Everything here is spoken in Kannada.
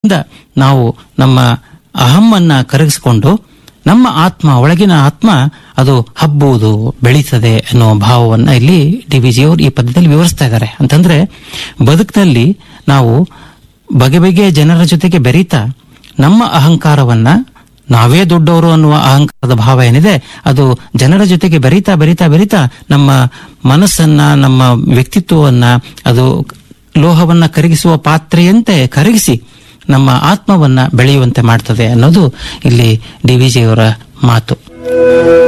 ಅದರಿಂದ ನಾವು ನಮ್ಮ ಅಹಮ್ಮನ್ನ ಕರಗಿಸಿಕೊಂಡು ನಮ್ಮ ಆತ್ಮ ಒಳಗಿನ ಆತ್ಮ ಅದು ಹಬ್ಬುವುದು ಬೆಳೀತದೆ ಅನ್ನೋ ಭಾವವನ್ನ ಇಲ್ಲಿ ಡಿ ವಿ ಜಿಯವರು ಈ ಪದ್ಯದಲ್ಲಿ ವಿವರಿಸ್ತಾ ಇದ್ದಾರೆ ಅಂತಂದ್ರೆ ಬದುಕಿನಲ್ಲಿ ನಾವು ಬಗೆ ಬಗೆಯ ಜನರ ಜೊತೆಗೆ ಬೆರೀತಾ ನಮ್ಮ ಅಹಂಕಾರವನ್ನ ನಾವೇ ದೊಡ್ಡವರು ಅನ್ನುವ ಅಹಂಕಾರದ ಭಾವ ಏನಿದೆ ಅದು ಜನರ ಜೊತೆಗೆ ಬೆರೀತಾ ಬೆರೀತಾ ಬೆರೀತಾ ನಮ್ಮ ಮನಸ್ಸನ್ನ ನಮ್ಮ ವ್ಯಕ್ತಿತ್ವವನ್ನ ಅದು ಲೋಹವನ್ನ ಕರಗಿಸುವ ಪಾತ್ರೆಯಂತೆ ಕರಗಿಸಿ ನಮ್ಮ ಆತ್ಮವನ್ನ ಬೆಳೆಯುವಂತೆ ಮಾಡ್ತದೆ ಅನ್ನೋದು ಇಲ್ಲಿ ಡಿ ವಿ ಜಿಯವರ ಮಾತು